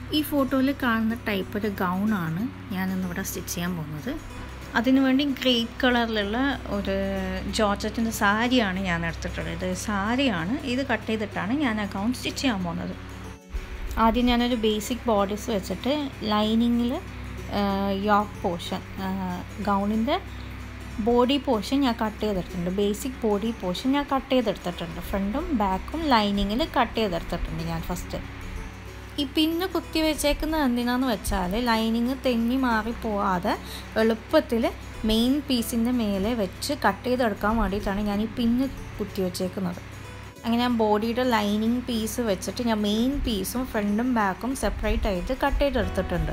ഈ ഫോട്ടോയിൽ കാണുന്ന ടൈപ്പ് ഒരു ഗൗണാണ് ഞാനിന്നിവിടെ സ്റ്റിച്ച് ചെയ്യാൻ പോകുന്നത് അതിനുവേണ്ടി ഗ്രേപ്പ് കളറിലുള്ള ഒരു ജോർജറ്റിൻ്റെ സാരിയാണ് ഞാൻ എടുത്തിട്ടുള്ളത് ഇത് സാരിയാണ് ഇത് കട്ട് ചെയ്തിട്ടാണ് ഞാൻ ആ ഗൗൺ സ്റ്റിച്ച് ചെയ്യാൻ പോകുന്നത് ആദ്യം ഞാനൊരു ബേസിക് ബോർഡേഴ്സ് വെച്ചിട്ട് ലൈനിങ്ങിൽ യോക്ക് പോർഷൻ ഗൗണിൻ്റെ ബോഡി പോർഷൻ ഞാൻ കട്ട് ചെയ്തെടുത്തിട്ടുണ്ട് ബേസിക് ബോഡി പോർഷൻ ഞാൻ കട്ട് ചെയ്തെടുത്തിട്ടുണ്ട് ഫ്രണ്ടും ബാക്കും ലൈനിങ്ങിൽ കട്ട് ചെയ്തെടുത്തിട്ടുണ്ട് ഞാൻ ഫസ്റ്റ് ഈ പിന്ന് കുത്തി വെച്ചേക്കുന്നത് എന്തിനാന്ന് വെച്ചാൽ ലൈനിങ് തെന്നി മാറി പോവാതെ എളുപ്പത്തിൽ മെയിൻ പീസിൻ്റെ മേലെ വെച്ച് കട്ട് ചെയ്തെടുക്കാൻ വേണ്ടിയിട്ടാണ് ഞാൻ ഈ പിന്ന് കുത്തി വെച്ചേക്കുന്നത് അങ്ങനെ ഞാൻ ബോഡിയുടെ ലൈനിങ് പീസ് വെച്ചിട്ട് ഞാൻ മെയിൻ പീസും ഫ്രണ്ടും ബാക്കും സെപ്പറേറ്റ് ആയിട്ട് കട്ട് ചെയ്തെടുത്തിട്ടുണ്ട്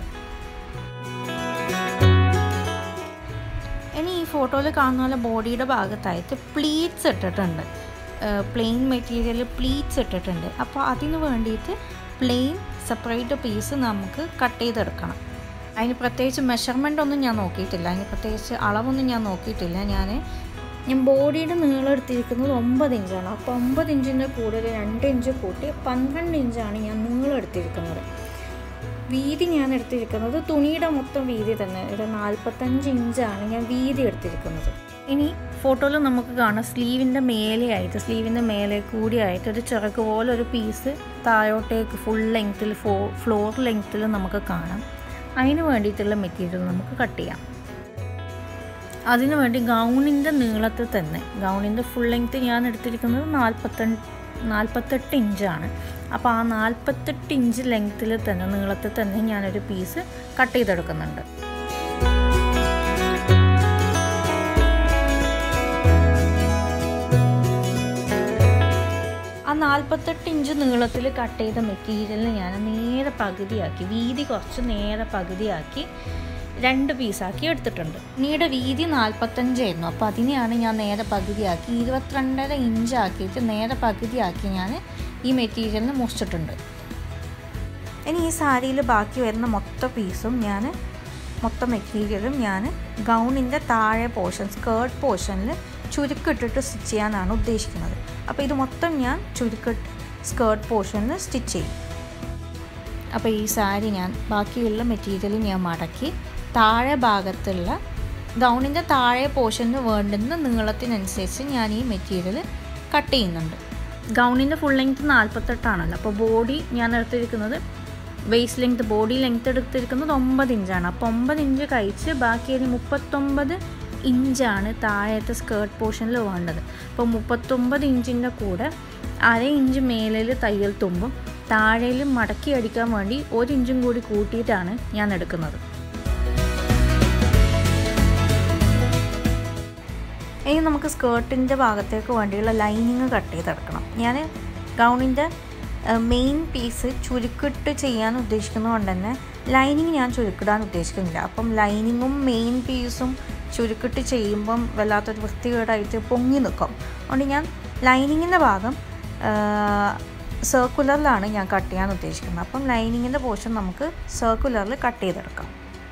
ഇനി ഈ ഫോട്ടോയിൽ കാണുന്ന പോലെ ബോഡിയുടെ ഭാഗത്തായിട്ട് പ്ലീറ്റ്സ് ഇട്ടിട്ടുണ്ട് പ്ലെയിൻ മെറ്റീരിയൽ പ്ലീറ്റ്സ് ഇട്ടിട്ടുണ്ട് അപ്പോൾ അതിന് വേണ്ടിയിട്ട് പ്ലെയിൻ സെപ്പറേറ്റ് പീസ് നമുക്ക് കട്ട് ചെയ്തെടുക്കണം അതിന് പ്രത്യേകിച്ച് മെഷർമെൻ്റ് ഒന്നും ഞാൻ നോക്കിയിട്ടില്ല അതിന് പ്രത്യേകിച്ച് അളവൊന്നും ഞാൻ നോക്കിയിട്ടില്ല ഞാൻ ഞാൻ ബോഡിയുടെ നീളം എടുത്തിരിക്കുന്നത് ഒമ്പത് ഇഞ്ചാണ് അപ്പോൾ ഒമ്പത് ഇഞ്ചിൻ്റെ കൂടെ ഒരു രണ്ട് ഇഞ്ച് കൂട്ടി പന്ത്രണ്ട് ഇഞ്ചാണ് ഞാൻ നീളം എടുത്തിരിക്കുന്നത് വീതി ഞാൻ എടുത്തിരിക്കുന്നത് തുണിയുടെ മൊത്തം വീതി തന്നെ ഒരു നാൽപ്പത്തഞ്ച് ഇഞ്ചാണ് ഞാൻ വീതി എടുത്തിരിക്കുന്നത് ഇനി ഫോട്ടോയിൽ നമുക്ക് കാണാം സ്ലീവിൻ്റെ മേലെയായിട്ട് സ്ലീവിൻ്റെ മേലെ കൂടിയായിട്ട് ഒരു ചിറക് പോലെ ഒരു പീസ് താഴോട്ടേക്ക് ഫുൾ ലെങ്ത്തിൽ ഫോ ഫ്ലോർ ലെങ്ത്തിൽ നമുക്ക് കാണാം അതിന് വേണ്ടിയിട്ടുള്ള മെറ്റീരിയൽ നമുക്ക് കട്ട് ചെയ്യാം അതിനു വേണ്ടി ഗൗണിൻ്റെ നീളത്തിൽ തന്നെ ഗൗണിൻ്റെ ഫുൾ ലെങ്ത്ത് ഞാൻ എടുത്തിരിക്കുന്നത് നാൽപ്പത്തെട്ട് നാൽപ്പത്തെട്ട് ഇഞ്ചാണ് അപ്പോൾ ആ നാൽപ്പത്തെട്ട് ഇഞ്ച് ലെങ്ത്തിൽ തന്നെ നീളത്തിൽ തന്നെ ഞാനൊരു പീസ് കട്ട് ചെയ്തെടുക്കുന്നുണ്ട് ആ നാൽപ്പത്തെട്ട് ഇഞ്ച് നീളത്തിൽ കട്ട് ചെയ്ത മെറ്റീരിയലിന് ഞാൻ നേരെ പകുതിയാക്കി വീതി കുറച്ച് നേരെ പകുതിയാക്കി രണ്ട് പീസാക്കി എടുത്തിട്ടുണ്ട് നീയുടെ വീതി നാൽപ്പത്തഞ്ചായിരുന്നു അപ്പോൾ അതിനെയാണ് ഞാൻ നേരെ പകുതിയാക്കി ഇരുപത്തിരണ്ടര ഇഞ്ചാക്കിയിട്ട് നേരെ പകുതിയാക്കി ഞാൻ ഈ മെറ്റീരിയലിന് മുറിച്ചിട്ടുണ്ട് ഇനി ഈ സാരിയിൽ ബാക്കി വരുന്ന മൊത്തം പീസും ഞാൻ മൊത്തം മെറ്റീരിയലും ഞാൻ ഗൗണിൻ്റെ താഴെ പോർഷൻ സ്കേർട്ട് പോർഷനിൽ ചുരുക്കിട്ടിട്ട് സ്റ്റിച്ച് ചെയ്യാനാണ് ഉദ്ദേശിക്കുന്നത് അപ്പോൾ ഇത് മൊത്തം ഞാൻ ചുരുക്കിട്ട് സ്കേർട്ട് പോർഷനിൽ സ്റ്റിച്ച് ചെയ്യും അപ്പോൾ ഈ സാരി ഞാൻ ബാക്കിയുള്ള മെറ്റീരിയൽ ഞാൻ മടക്കി താഴെ ഭാഗത്തുള്ള ഗൗണിൻ്റെ താഴെ പോർഷന് വേണ്ടുന്ന നീളത്തിനനുസരിച്ച് ഞാൻ ഈ മെറ്റീരിയൽ കട്ട് ചെയ്യുന്നുണ്ട് ഗൗണിൻ്റെ ഫുൾ ലെങ്ത് നാൽപ്പത്തെട്ടാണല്ലോ അപ്പോൾ ബോഡി ഞാൻ എടുത്തിരിക്കുന്നത് വേസ്റ്റ് ലെങ്ത് ബോഡി ലെങ്ത് എടുത്തിരിക്കുന്നത് ഒമ്പത് ഇഞ്ചാണ് അപ്പോൾ ഒമ്പത് ഇഞ്ച് കഴിച്ച് ബാക്കി ഒരു മുപ്പത്തൊമ്പത് ഇഞ്ചാണ് താഴത്തെ സ്കേർട്ട് പോർഷനിൽ വേണ്ടത് അപ്പോൾ മുപ്പത്തൊമ്പത് ഇഞ്ചിൻ്റെ കൂടെ അര ഇഞ്ച് മേലിൽ തയ്യൽ തുമ്പും താഴെയിൽ മടക്കി അടിക്കാൻ വേണ്ടി ഒരു ഇഞ്ചും കൂടി കൂട്ടിയിട്ടാണ് ഞാൻ എടുക്കുന്നത് ഇനി നമുക്ക് സ്കേർട്ടിൻ്റെ ഭാഗത്തേക്ക് വേണ്ടിയുള്ള ലൈനിങ് കട്ട് ചെയ്തെടുക്കണം ഞാൻ ഗൗണിൻ്റെ മെയിൻ പീസ് ചുരുക്കിട്ട് ചെയ്യാൻ ഉദ്ദേശിക്കുന്നതുകൊണ്ട് തന്നെ ലൈനിങ് ഞാൻ ചുരുക്കിടാൻ ഉദ്ദേശിക്കുന്നില്ല അപ്പം ലൈനിങ്ങും മെയിൻ പീസും ചുരുക്കിട്ട് ചെയ്യുമ്പം വല്ലാത്തൊരു വൃത്തികേടായിട്ട് പൊങ്ങി നിൽക്കും അതുകൊണ്ട് ഞാൻ ലൈനിങ്ങിൻ്റെ ഭാഗം സർക്കുലറിലാണ് ഞാൻ കട്ട് ചെയ്യാൻ ഉദ്ദേശിക്കുന്നത് അപ്പം ലൈനിങ്ങിൻ്റെ പോർഷൻ നമുക്ക് സർക്കുലറിൽ കട്ട് ചെയ്തെടുക്കാം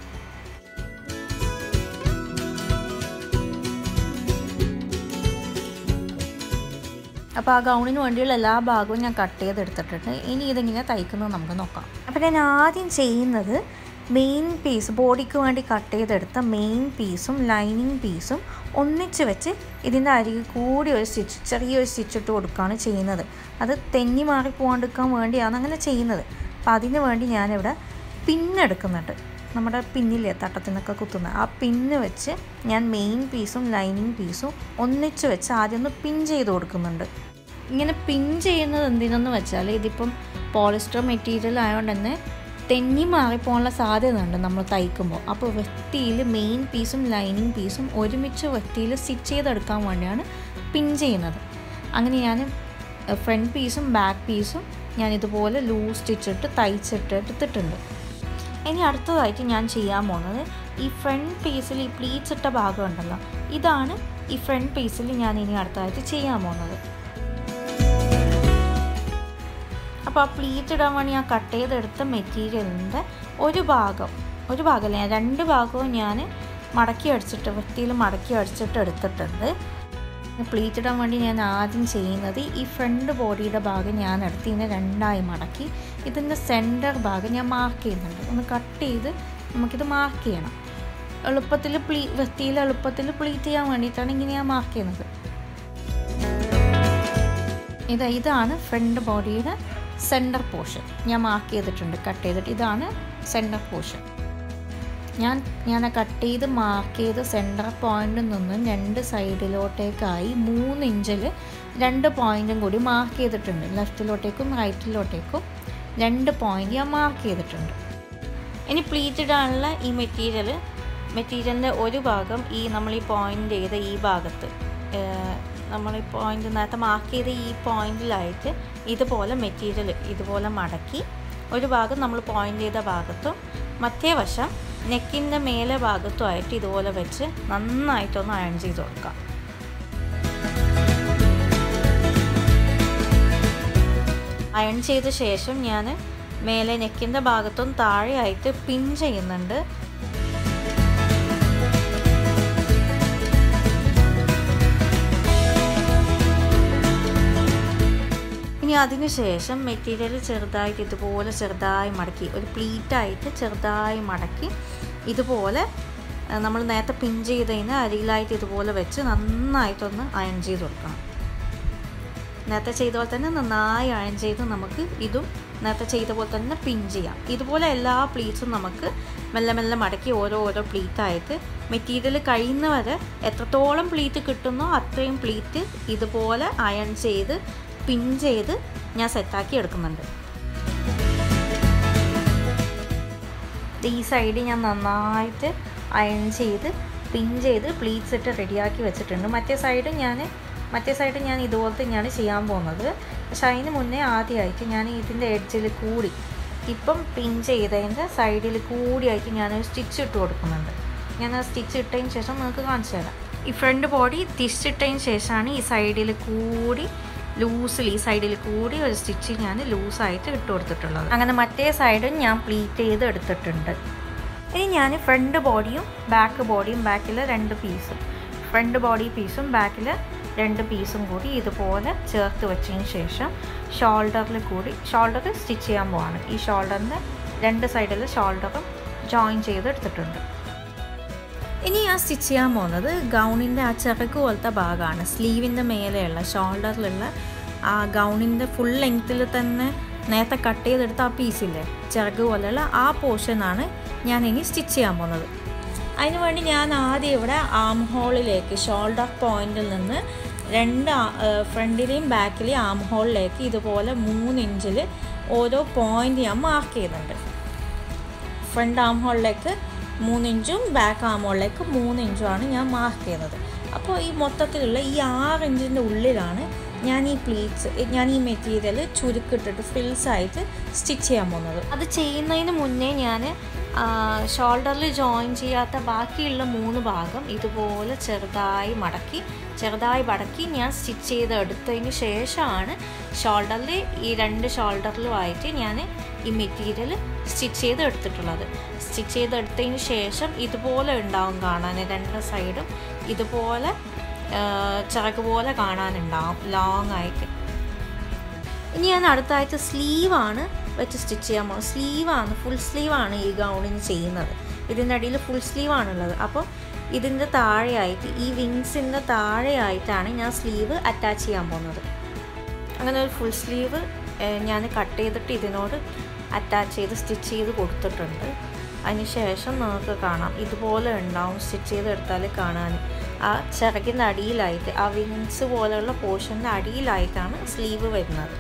അപ്പോൾ ആ ഗൗണിന് വേണ്ടിയുള്ള എല്ലാ ഭാഗവും ഞാൻ കട്ട് ചെയ്തെടുത്തിട്ടുണ്ട് ഇനി ഇതെങ്ങനെ തയ്ക്കുന്നത് നമുക്ക് നോക്കാം അപ്പോൾ ഞാൻ ആദ്യം ചെയ്യുന്നത് മെയിൻ പീസ് ബോഡിക്ക് വേണ്ടി കട്ട് ചെയ്തെടുത്ത മെയിൻ പീസും ലൈനിങ് പീസും ഒന്നിച്ച് വെച്ച് ഇതിൻ്റെ അരികിൽ കൂടി ഒരു സ്റ്റിച്ച് ചെറിയൊരു സ്റ്റിച്ച് ഇട്ട് കൊടുക്കുകയാണ് ചെയ്യുന്നത് അത് തെന്നി മാറി പോകാണ്ടിരിക്കാൻ വേണ്ടിയാണ് അങ്ങനെ ചെയ്യുന്നത് അപ്പോൾ അതിന് വേണ്ടി ഞാനിവിടെ പിന്നെടുക്കുന്നുണ്ട് നമ്മുടെ പിന്നില്ലേ തട്ടത്തിനൊക്കെ കുത്തുന്ന ആ പിന്ന് വെച്ച് ഞാൻ മെയിൻ പീസും ലൈനിങ് പീസും ഒന്നിച്ച് വെച്ച് ആദ്യം ഒന്ന് പിൻ ചെയ്ത് കൊടുക്കുന്നുണ്ട് ഇങ്ങനെ പിൻ ചെയ്യുന്നത് എന്തിനെന്ന് വെച്ചാൽ ഇതിപ്പം പോളിസ്റ്റർ മെറ്റീരിയൽ ആയതുകൊണ്ട് തന്നെ തെന്നി മാറിപ്പോകാനുള്ള സാധ്യത ഉണ്ട് നമ്മൾ തയ്ക്കുമ്പോൾ അപ്പോൾ വൃത്തിയിൽ മെയിൻ പീസും ലൈനിങ് പീസും ഒരുമിച്ച് വൃത്തിയിൽ സ്റ്റിച്ച് ചെയ്തെടുക്കാൻ വേണ്ടിയാണ് പിൻ ചെയ്യുന്നത് അങ്ങനെ ഞാൻ ഫ്രണ്ട് പീസും ബാക്ക് പീസും ഞാൻ ഇതുപോലെ ലൂസ് സ്റ്റിച്ചിട്ട് തയ്ച്ചിട്ട് എടുത്തിട്ടുണ്ട് ഇനി അടുത്തതായിട്ട് ഞാൻ ചെയ്യാൻ പോകുന്നത് ഈ ഫ്രണ്ട് പീസിൽ ഈ പ്ലീറ്റ്സ് ഇട്ട ഭാഗം ഉണ്ടല്ലോ ഇതാണ് ഈ ഫ്രണ്ട് പീസിൽ ഞാൻ ഇനി അടുത്തതായിട്ട് ചെയ്യാൻ പോകുന്നത് അപ്പോൾ ആ പ്ലീറ്റ് ഇടാൻ വേണ്ടി ഞാൻ കട്ട് ചെയ്തെടുത്ത മെറ്റീരിയലിൻ്റെ ഒരു ഭാഗം ഒരു ഭാഗമല്ല രണ്ട് ഭാഗവും ഞാൻ മടക്കി അടിച്ചിട്ട് വൃത്തിയിൽ മടക്കി അടിച്ചിട്ട് എടുത്തിട്ടുണ്ട് പ്ലീറ്റ് ഇടാൻ വേണ്ടി ഞാൻ ആദ്യം ചെയ്യുന്നത് ഈ ഫ്രണ്ട് ബോഡിയുടെ ഭാഗം ഞാൻ എടുത്ത് ഇതിനെ രണ്ടായി മടക്കി ഇതിൻ്റെ സെൻറ്റർ ഭാഗം ഞാൻ മാർക്ക് ചെയ്യുന്നുണ്ട് ഒന്ന് കട്ട് ചെയ്ത് നമുക്കിത് മാർക്ക് ചെയ്യണം എളുപ്പത്തിൽ പ്ലീ വൃത്തിയിൽ എളുപ്പത്തിൽ പ്ലീറ്റ് ചെയ്യാൻ വേണ്ടിയിട്ടാണ് ഇങ്ങനെ ഞാൻ മാർക്ക് ചെയ്യുന്നത് ഇത് ഇതാണ് ഫ്രണ്ട് ബോഡിയുടെ സെൻറ്റർ പോർഷൻ ഞാൻ മാർക്ക് ചെയ്തിട്ടുണ്ട് കട്ട് ചെയ്തിട്ട് ഇതാണ് സെൻറ്റർ പോർഷൻ ഞാൻ ഞാൻ കട്ട് ചെയ്ത് മാർക്ക് ചെയ്ത് സെൻറ്റർ പോയിന്റിൽ നിന്നും രണ്ട് സൈഡിലോട്ടേക്കായി മൂന്ന് ഇഞ്ചിൽ രണ്ട് പോയിൻറ്റും കൂടി മാർക്ക് ചെയ്തിട്ടുണ്ട് ലെഫ്റ്റിലോട്ടേക്കും റൈറ്റിലോട്ടേക്കും രണ്ട് പോയിൻ്റ് ഞാൻ മാർക്ക് ചെയ്തിട്ടുണ്ട് ഇനി പ്ലീറ്റ് ഇടാനുള്ള ഈ മെറ്റീരിയൽ മെറ്റീരിയലിൻ്റെ ഒരു ഭാഗം ഈ നമ്മൾ ഈ പോയിൻ്റ് ചെയ്ത ഈ ഭാഗത്ത് നമ്മൾ ഈ പോയിൻ്റ് നേരത്തെ മാർക്ക് ചെയ്ത ഈ പോയിന്റിലായിട്ട് ഇതുപോലെ മെറ്റീരിയൽ ഇതുപോലെ മടക്കി ഒരു ഭാഗം നമ്മൾ പോയിൻ്റ് ചെയ്ത ഭാഗത്തും മറ്റേ വശം നെക്കിൻ്റെ മേലെ ഭാഗത്തുമായിട്ട് ഇതുപോലെ വെച്ച് നന്നായിട്ടൊന്ന് അയൺ ചെയ്ത് കൊടുക്കാം അയൺ ചെയ്ത ശേഷം ഞാൻ മേലെ നെക്കിൻ്റെ ഭാഗത്തും താഴെയായിട്ട് പിൻ ചെയ്യുന്നുണ്ട് ഇനി അതിന് ശേഷം മെറ്റീരിയൽ ചെറുതായിട്ട് ഇതുപോലെ ചെറുതായി മടക്കി ഒരു പ്ലീറ്റായിട്ട് ചെറുതായി മടക്കി ഇതുപോലെ നമ്മൾ നേരത്തെ പിൻ ചെയ്തതിന് അരിയിലായിട്ട് ഇതുപോലെ വെച്ച് നന്നായിട്ടൊന്ന് അയൺ ചെയ്ത് കൊടുക്കണം നേരത്തെ ചെയ്ത പോലെ തന്നെ നന്നായി അയൺ ചെയ്ത് നമുക്ക് ഇതും നേരത്തെ ചെയ്ത പോലെ തന്നെ പിൻ ചെയ്യാം ഇതുപോലെ എല്ലാ പ്ലീറ്റ്സും നമുക്ക് മെല്ലെ മെല്ലെ മടക്കി ഓരോ ഓരോ പ്ലീറ്റായിട്ട് മെറ്റീരിയൽ കഴിയുന്നവരെ എത്രത്തോളം പ്ലീറ്റ് കിട്ടുന്നോ അത്രയും പ്ലീറ്റ് ഇതുപോലെ അയൺ ചെയ്ത് പിൻ ചെയ്ത് ഞാൻ സെറ്റാക്കി എടുക്കുന്നുണ്ട് ഈ സൈഡ് ഞാൻ നന്നായിട്ട് അയൺ ചെയ്ത് പിൻ ചെയ്ത് പ്ലീറ്റ്സ് ഇട്ട് റെഡിയാക്കി വെച്ചിട്ടുണ്ട് മറ്റേ സൈഡ് ഞാൻ മറ്റേ സൈഡ് ഞാൻ ഇതുപോലെ തന്നെയാണ് ചെയ്യാൻ പോകുന്നത് പക്ഷെ അതിന് മുന്നേ ആദ്യമായിട്ട് ഞാൻ ഇതിൻ്റെ എഡ്ജിൽ കൂടി ഇപ്പം പിൻ ചെയ്തതിൻ്റെ സൈഡിൽ കൂടിയായിട്ട് ഞാൻ സ്റ്റിച്ച് ഇട്ട് കൊടുക്കുന്നുണ്ട് ഞാൻ ആ സ്റ്റിച്ച് ഇട്ടതിന് ശേഷം നിങ്ങൾക്ക് കാണിച്ചു തരാം ഈ ഫ്രണ്ട് ബോഡി തിരിച്ചിട്ടതിന് ശേഷമാണ് ഈ സൈഡിൽ കൂടി ലൂസിൽ ഈ സൈഡിൽ കൂടി ഒരു സ്റ്റിച്ച് ഞാൻ ലൂസായിട്ട് ഇട്ട് കൊടുത്തിട്ടുള്ളത് അങ്ങനെ മറ്റേ സൈഡും ഞാൻ പ്ലീറ്റ് ചെയ്ത് എടുത്തിട്ടുണ്ട് ഇനി ഞാൻ ഫ്രണ്ട് ബോഡിയും ബാക്ക് ബോഡിയും ബാക്കിൽ രണ്ട് പീസും ഫ്രണ്ട് ബോഡി പീസും ബാക്കിൽ രണ്ട് പീസും കൂടി ഇതുപോലെ ചേർത്ത് വെച്ചതിന് ശേഷം ഷോൾഡറിൽ കൂടി ഷോൾഡർ സ്റ്റിച്ച് ചെയ്യാൻ പോവാണ് ഈ ഷോൾഡറിൻ്റെ രണ്ട് സൈഡിൽ ഷോൾഡറും ജോയിൻ ചെയ്ത് എടുത്തിട്ടുണ്ട് ഇനി ഞാൻ സ്റ്റിച്ച് ചെയ്യാൻ പോകുന്നത് ഗൗണിൻ്റെ ആ ചിറക് പോലത്തെ ഭാഗമാണ് സ്ലീവിൻ്റെ മേലെയുള്ള ഷോൾഡറിലുള്ള ആ ഗൗണിൻ്റെ ഫുൾ ലെങ്ത്തിൽ തന്നെ നേരത്തെ കട്ട് ചെയ്തെടുത്ത ആ പീസില്ലേ ചിറക് പോലെയുള്ള ആ പോർഷനാണ് ഞാൻ ഇനി സ്റ്റിച്ച് ചെയ്യാൻ പോകുന്നത് അതിനുവേണ്ടി ഞാൻ ആദ്യം ഇവിടെ ആം ഹോളിലേക്ക് ഷോൾഡർ പോയിന്റിൽ നിന്ന് രണ്ട് ഫ്രണ്ടിലെയും ബാക്കിലെയും ആം ഹോളിലേക്ക് ഇതുപോലെ മൂന്ന് ഇഞ്ചിൽ ഓരോ പോയിന്റ് ഞാൻ മാർക്ക് ചെയ്യുന്നുണ്ട് ഫ്രണ്ട് ആം ഹോളിലേക്ക് മൂന്ന് ഇഞ്ചും ബാക്ക് ആം ഹോളിലേക്ക് മൂന്ന് ഇഞ്ചുമാണ് ഞാൻ മാർക്ക് ചെയ്യുന്നത് അപ്പോൾ ഈ മൊത്തത്തിലുള്ള ഈ ആറ് ഇഞ്ചിൻ്റെ ഉള്ളിലാണ് ഞാൻ ഈ പ്ലീറ്റ്സ് ഞാൻ ഈ മെറ്റീരിയൽ ചുരുക്കിട്ടിട്ട് ഫ്രിൽസ് ആയിട്ട് സ്റ്റിച്ച് ചെയ്യാൻ പോകുന്നത് അത് ചെയ്യുന്നതിന് മുന്നേ ഞാൻ ഷോൾഡറിൽ ജോയിൻ ചെയ്യാത്ത ബാക്കിയുള്ള മൂന്ന് ഭാഗം ഇതുപോലെ ചെറുതായി മടക്കി ചെറുതായി മടക്കി ഞാൻ സ്റ്റിച്ച് ചെയ്ത് എടുത്തതിന് ശേഷമാണ് ഷോൾഡറിൽ ഈ രണ്ട് ഷോൾഡറിലുമായിട്ട് ഞാൻ ഈ മെറ്റീരിയൽ സ്റ്റിച്ച് ചെയ്ത് എടുത്തിട്ടുള്ളത് സ്റ്റിച്ച് ചെയ്ത് എടുത്തതിന് ശേഷം ഇതുപോലെ ഉണ്ടാവും കാണാൻ രണ്ട് സൈഡും ഇതുപോലെ ചിറക് പോലെ കാണാനുണ്ടാവും ലോങ് ആയിട്ട് ഇനി ഞാൻ അടുത്തായിട്ട് സ്ലീവാണ് വെച്ച് സ്റ്റിച്ച് ചെയ്യാൻ പോകുന്നത് സ്ലീവാണ് ഫുൾ സ്ലീവാണ് ഈ ഗൗണിന് ചെയ്യുന്നത് ഇതിൻ്റെ അടിയിൽ ഫുൾ സ്ലീവാണുള്ളത് അപ്പോൾ ഇതിൻ്റെ താഴെയായിട്ട് ഈ വിങ്സിൻ്റെ താഴെയായിട്ടാണ് ഞാൻ സ്ലീവ് അറ്റാച്ച് ചെയ്യാൻ പോകുന്നത് അങ്ങനെ ഒരു ഫുൾ സ്ലീവ് ഞാൻ കട്ട് ചെയ്തിട്ട് ഇതിനോട് അറ്റാച്ച് ചെയ്ത് സ്റ്റിച്ച് ചെയ്ത് കൊടുത്തിട്ടുണ്ട് അതിന് ശേഷം നമുക്ക് കാണാം ഇതുപോലെ ഉണ്ടാവും സ്റ്റിച്ച് ചെയ്തെടുത്താൽ കാണാൻ ആ ചിറകിൻ്റെ അടിയിലായിട്ട് ആ വിങ്സ് പോലെയുള്ള പോർഷൻ്റെ അടിയിലായിട്ടാണ് സ്ലീവ് വരുന്നത്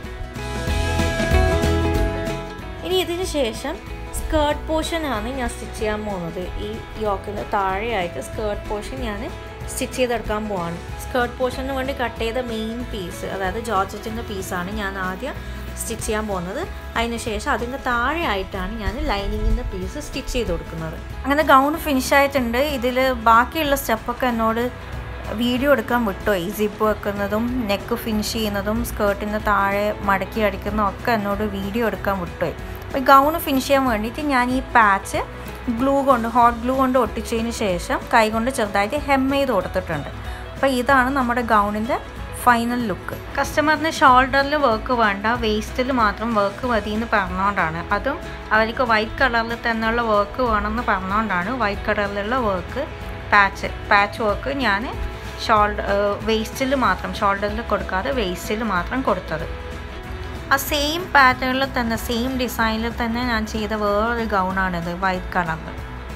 ഇനി ഇതിന് ശേഷം സ്കേർട്ട് പോർഷനാണ് ഞാൻ സ്റ്റിച്ച് ചെയ്യാൻ പോകുന്നത് ഈ യോക്കിൻ്റെ താഴെയായിട്ട് സ്കേർട്ട് പോർഷൻ ഞാൻ സ്റ്റിച്ച് ചെയ്തെടുക്കാൻ പോവാണ് സ്കേർട്ട് പോർഷന് വേണ്ടി കട്ട് ചെയ്ത മെയിൻ പീസ് അതായത് ജോർജറ്റിൻ്റെ പീസാണ് ഞാൻ ആദ്യം സ്റ്റിച്ച് ചെയ്യാൻ പോകുന്നത് അതിന് ശേഷം അതിൻ്റെ താഴെയായിട്ടാണ് ഞാൻ ലൈനിങ്ങിൻ്റെ പീസ് സ്റ്റിച്ച് ചെയ്ത് കൊടുക്കുന്നത് അങ്ങനെ ഗൗൺ ഫിനിഷ് ആയിട്ടുണ്ട് ഇതിൽ ബാക്കിയുള്ള സ്റ്റെപ്പൊക്കെ എന്നോട് വീഡിയോ എടുക്കാൻ വിട്ടുപോയി സിപ്പ് വെക്കുന്നതും നെക്ക് ഫിനിഷ് ചെയ്യുന്നതും സ്കേർട്ടിൻ്റെ താഴെ മടക്കി അടിക്കുന്നതും ഒക്കെ എന്നോട് വീഡിയോ എടുക്കാൻ വിട്ടുപോയി അപ്പോൾ ഗൗൺ ഫിനിഷ് ചെയ്യാൻ വേണ്ടിയിട്ട് ഞാൻ ഈ പാച്ച് ഗ്ലൂ കൊണ്ട് ഹോട്ട് ഗ്ലൂ കൊണ്ട് ഒട്ടിച്ചതിന് ശേഷം കൈ കൊണ്ട് ചെറുതായിട്ട് ഹെം ചെയ്ത് കൊടുത്തിട്ടുണ്ട് അപ്പോൾ ഇതാണ് നമ്മുടെ ഗൗണിൻ്റെ ഫൈനൽ ലുക്ക് കസ്റ്റമറിന് ഷോൾഡറിൽ വർക്ക് വേണ്ട വേസ്റ്റിൽ മാത്രം വർക്ക് മതി എന്ന് പറഞ്ഞുകൊണ്ടാണ് അതും അവർക്ക് വൈറ്റ് കളറിൽ തന്നെയുള്ള വർക്ക് വേണമെന്ന് പറഞ്ഞുകൊണ്ടാണ് വൈറ്റ് കളറിലുള്ള വർക്ക് പാച്ച് പാച്ച് വർക്ക് ഞാൻ ഷോൾഡർ വേസ്റ്റിൽ മാത്രം ഷോൾഡറിൽ കൊടുക്കാതെ വേസ്റ്റിൽ മാത്രം കൊടുത്തത് ആ സെയിം പാറ്റേണിൽ തന്നെ സെയിം ഡിസൈനിൽ തന്നെ ഞാൻ ചെയ്ത വേറൊരു ഗൗണാണിത് വൈറ്റ് കളറിൽ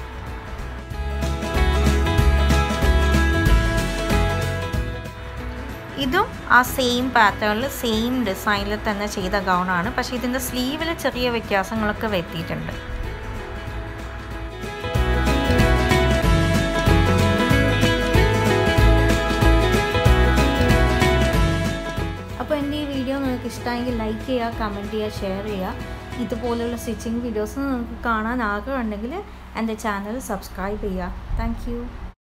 ഇതും ആ സെയിം പാറ്റേണിൽ സെയിം ഡിസൈനിൽ തന്നെ ചെയ്ത ഗൗണാണ് പക്ഷേ ഇതിൻ്റെ സ്ലീവിൽ ചെറിയ വ്യത്യാസങ്ങളൊക്കെ വരുത്തിയിട്ടുണ്ട് അപ്പോൾ എൻ്റെ ഈ വീഡിയോ നിങ്ങൾക്ക് ഇഷ്ടമെങ്കിൽ ലൈക്ക് ചെയ്യുക കമൻറ്റ് ചെയ്യുക ഷെയർ ചെയ്യുക ഇതുപോലുള്ള സ്റ്റിച്ചിങ് വീഡിയോസ് നിങ്ങൾക്ക് കാണാൻ ആഗ്രഹമുണ്ടെങ്കിൽ എൻ്റെ ചാനൽ സബ്സ്ക്രൈബ് ചെയ്യുക താങ്ക്